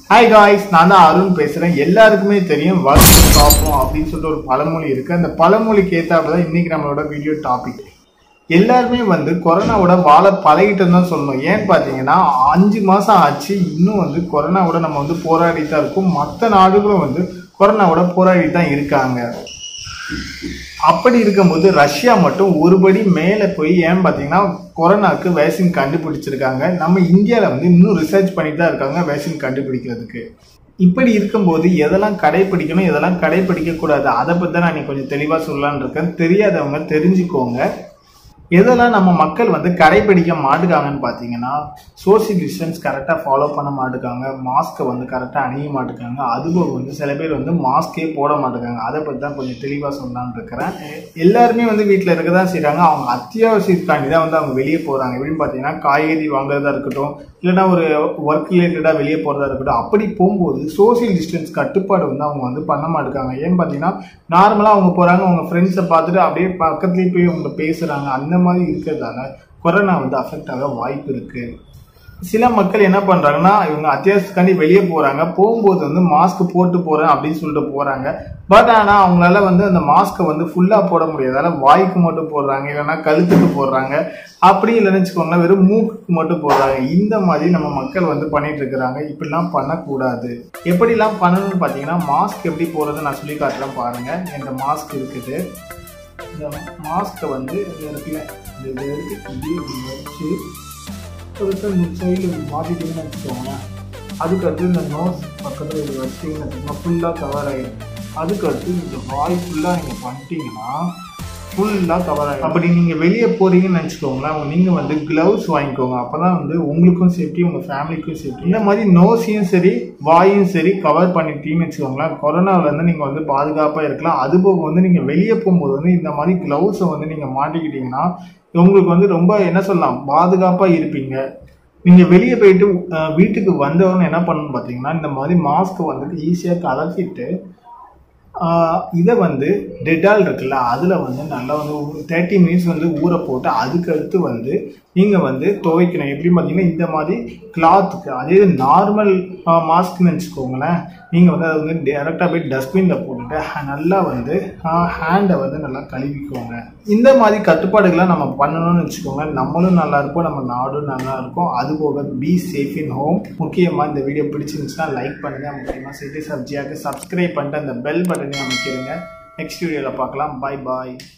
hi guys நான் தான் அருண் பேசுறேன் எல்லாருக்குமே தெரியும் வறுத்து சாப்பிடும் அப்படின்னு சொல்லிட்டு ஒரு பழமொழி இருக்கு அந்த பழமொழிக்கு ஏத்தாப்புல தான் இன்னைக்கு நம்மளோட வீடியோ டாபிக் எல்லாருமே வந்து கொரோனாவோட வாழ பழகிட்டோம் தான் சொல்லணும் ஏன்னு பார்த்தீங்கன்னா அஞ்சு மாசம் ஆச்சு இன்னும் வந்து கொரோனாவோட நம்ம வந்து போராடி தான் இருக்கோம் மற்ற நாடுகளும் வந்து கொரோனாவோட போராடி தான் இருக்காங்க அப்படி இருக்கும்போது ரஷ்யா மட்டும் ஒருபடி மேலே போய் ஏன்னு பார்த்தீங்கன்னா கொரோனாக்கு வேக்சின் கண்டுபிடிச்சிருக்காங்க நம்ம இந்தியாவில் வந்து இன்னும் ரிசர்ச் பண்ணிட்டு தான் இருக்காங்க வேக்சின் கண்டுபிடிக்கிறதுக்கு இப்படி இருக்கும்போது எதெல்லாம் கடைப்பிடிக்கணும் எதெல்லாம் கடைப்பிடிக்க கூடாது அதை பற்றி தான் நான் இன்னைக்கு கொஞ்சம் தெளிவாக சொல்லலான்னு இருக்கேன் தெரியாதவங்க தெரிஞ்சுக்கோங்க எதெல்லாம் நம்ம மக்கள் வந்து கடைப்பிடிக்க மாட்டுக்காங்கன்னு பார்த்தீங்கன்னா சோசியல் டிஸ்டன்ஸ் கரெக்டாக ஃபாலோ பண்ண மாட்டுக்காங்க மாஸ்க்கை வந்து கரெக்டாக அணிய மாட்டுக்காங்க அதுபோக வந்து சில பேர் வந்து மாஸ்க்கே போட மாட்டுக்காங்க அதை பற்றி தான் கொஞ்சம் தெளிவாக சொல்லலான்னு இருக்கிறேன் எல்லாருமே வந்து வீட்டில் இருக்க தான் செய்கிறாங்க அவங்க அத்தியாவசியத்துக்காண்டி தான் வந்து அவங்க வெளியே போகிறாங்க எப்படின்னு பார்த்தீங்கன்னா காய்கறி வாங்குறதா இருக்கட்டும் இல்லைன்னா ஒரு ஒர்க் ரிலேட்டடாக வெளியே போகிறதா இருக்கட்டும் அப்படி போகும்போது சோசியல் டிஸ்டன்ஸ் கட்டுப்பாடு வந்து அவங்க வந்து பண்ண மாட்டுக்காங்க ஏன்னு பார்த்தீங்கன்னா நார்மலாக அவங்க போகிறாங்க அவங்க ஃப்ரெண்ட்ஸை பார்த்துட்டு அப்படியே பக்கத்துலேயே போய் அவங்க பேசுகிறாங்க அந்த மாதிரி இருக்கிறதால கொரோனா வந்து அஃபெக்ட் ஆக வாய்ப்பு இருக்குது சில மக்கள் என்ன பண்றாங்கன்னா இவங்க அத்தியாவசியக்காண்டி வெளியே போறாங்க போகும்போது வந்து மாஸ்க் போட்டு போறேன் அப்படின்னு சொல்லிட்டு போறாங்க பட் ஆனா அவங்களால வந்து அந்த மாஸ்க்கை வந்து ஃபுல்லா போட முடியாது அதனால வாய்க்கு மட்டும் போடுறாங்க இல்லைன்னா கழுத்துக்கு போடுறாங்க அப்படி இல்லைன்னு வச்சுக்கோங்களேன் வெறும் மூக்குக்கு மட்டும் போடுறாங்க இந்த மாதிரி நம்ம மக்கள் வந்து பண்ணிட்டு இருக்கிறாங்க இப்படிலாம் பண்ணக்கூடாது எப்படிலாம் பண்ணணும்னு பார்த்தீங்கன்னா மாஸ்க் எப்படி போடுறது நான் சொல்லி காட்டுறேன் பாருங்க இந்த மாஸ்க் இருக்குது இந்த மாஸ்க்கை வந்து இது இருக்குல்ல இந்த இது இருக்கு இது இப்படி வச்சு ஒருத்தர் இந்த சைடில் மாட்டிட்டீங்கன்னு வச்சுக்கோங்களேன் அதுக்கு அடுத்து இந்த நோஸ் பக்கத்தில் இது வச்சிங்கன்னு வச்சுக்கோங்க ஃபுல்லாக கவர் ஆகிடும் அதுக்கு அடுத்து இந்த வாய் ஃபுல்லாக நீங்கள் பண்ணிட்டீங்கன்னா ஃபுல்லாக கவர் ஆகிடும் அப்படி நீங்கள் வெளியே போகிறீங்கன்னு நினச்சிக்கோங்களேன் நீங்கள் வந்து க்ளவுஸ் வாங்கிக்கோங்க அப்போ தான் வந்து உங்களுக்கும் சேஃப்டி உங்கள் ஃபேமிலிக்கும் சேஃப்டி இந்த மாதிரி நோஸையும் சரி வாயும் சரி கவர் பண்ணிட்டீங்கன்னு வச்சுக்கோங்களேன் கொரோனாவிலேருந்து நீங்கள் வந்து பாதுகாப்பாக இருக்கலாம் அதுபோக வந்து நீங்கள் வெளியே போகும்போது வந்து இந்த மாதிரி க்ளவுஸை வந்து நீங்கள் மாட்டிக்கிட்டீங்கன்னா உங்களுக்கு வந்து ரொம்ப என்ன சொல்லலாம் பாதுகாப்பாக இருப்பீங்க நீங்கள் வெளியே போயிட்டு அஹ், வீட்டுக்கு வந்தவொடனே என்ன பண்ணணும்னு பார்த்தீங்கன்னா இந்த மாதிரி மாஸ்க்கை வந்துட்டு ஈஸியாக கலக்கிட்டு ஆஹ் இதை வந்து டெட்டால் இருக்குல்ல அதில் வந்து நல்லா வந்து தேர்ட்டி மினிட்ஸ் வந்து ஊற போட்டு அதுக்கு அடுத்து வந்து நீங்கள் வந்து துவைக்கணும் எப்படி பார்த்தீங்கன்னா இந்த மாதிரி கிளாத்துக்கு அதே நார்மல் மாஸ்க்னு வச்சுக்கோங்களேன் நீங்கள் வந்து அதை வந்து டேரெக்டாக போய் டஸ்ட்பினில் போட்டுட்டு ஹ- நல்லா வந்து ஹேண்டை வந்து நல்லா கழுவிக்கோங்க இந்த மாதிரி கட்டுப்பாடுகளை நம்ம பண்ணணும்னு வச்சுக்கோங்க நம்மளும் நல்லா இருப்போம் நம்ம நாடும் நல்லா இருக்கும் அதுபோக பி சேஃப் இன் ஹோம் முக்கியமாக இந்த வீடியோ பிடிச்சிருந்துச்சுன்னா லைக் பண்ணுங்கள் முக்கியமாக சிட்டி சப்ஜியாக்கு சப்ஸ்கிரைப் பண்ணிட்டு அந்த பெல் பட்டனையும் அமைக்கிடுங்க நெக்ஸ்ட் வீடியோவில் பார்க்கலாம் பாய் பாய்